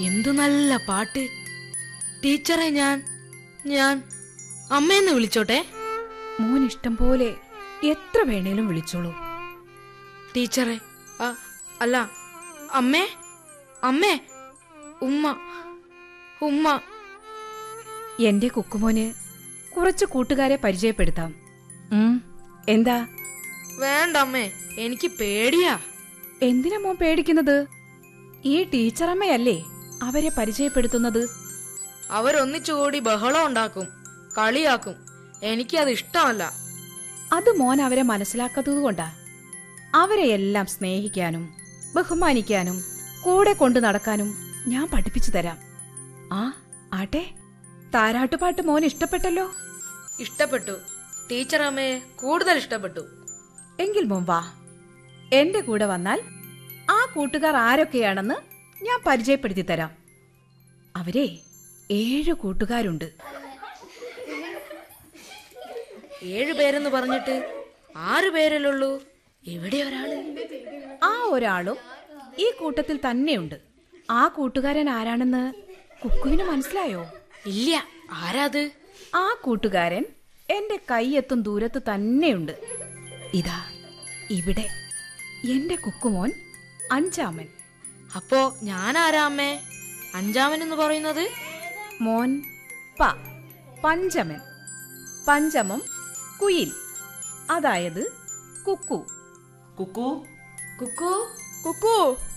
എന്തു നല്ല പാട്ട് ടീച്ചറെ ഞാൻ ഞാൻ അമ്മയെന്ന് വിളിച്ചോട്ടെ മോൻ ഇഷ്ടം പോലെ എത്ര വേണേലും വിളിച്ചോളൂ ടീച്ചറെ ആ, അല്ല അമ്മേ അമ്മേ ഉമ്മ ഉമ്മ എന്റെ കുക്കുമോന് കുറച്ച് കൂട്ടുകാരെ പരിചയപ്പെടുത്താം ഉം, എന്താ വേണ്ട അമ്മേ എനിക്ക് പേടിയാ എന്തിനാ മോൻ പേടിക്കുന്നത് ഈ ടീച്ചറമ്മയല്ലേ അവരെ പരിചയപ്പെടുത്തുന്നത് അവരൊന്നിച്ചുകൂടി ബഹളം ഉണ്ടാക്കും കളിയാക്കും എനിക്കത് ഇഷ്ടമല്ല അത് മോൻ അവരെ മനസ്സിലാക്കാത്തതുകൊണ്ടാ അവരെ എല്ലാം സ്നേഹിക്കാനും ബഹുമാനിക്കാനും കൂടെ കൊണ്ടു നടക്കാനും ഞാൻ പഠിപ്പിച്ചു തരാം ആ ആട്ടെ താരാട്ടുപാട്ട് മോൻ ഇഷ്ടപ്പെട്ടല്ലോ ഇഷ്ടപ്പെട്ടു ടീച്ചർ അമ്മയെ കൂടുതൽ ഇഷ്ടപ്പെട്ടു എങ്കിൽ മോൻ വാ എന്റെ കൂടെ വന്നാൽ ആ കൂട്ടുകാർ ആരൊക്കെയാണെന്ന് ഞാൻ പരിചയപ്പെടുത്തി തരാം അവരെ ഏഴ് കൂട്ടുകാരുണ്ട് ഏഴു പേരെന്ന് പറഞ്ഞിട്ട് ആറ് പേരല്ലുള്ളൂ എവിടെ ഒരാള് ആ ഒരാളും ഈ കൂട്ടത്തിൽ തന്നെയുണ്ട് ആ കൂട്ടുകാരൻ ആരാണെന്ന് കുക്കുവിന് മനസ്സിലായോ ഇല്ല ആരാത് ആ കൂട്ടുകാരൻ എന്റെ കൈയെത്തും ദൂരത്ത് തന്നെയുണ്ട് ഇതാ ഇവിടെ എന്റെ കുക്കുമോൻ അഞ്ചാമൻ അപ്പോ ഞാനാരാ അമ്മേ അഞ്ചാമൻ എന്ന് പറയുന്നത് മോൻ പ പഞ്ചമൻ പഞ്ചമം കുയിൽ അതായത് കുക്കു കുക്കു കുക്കു കുക്കു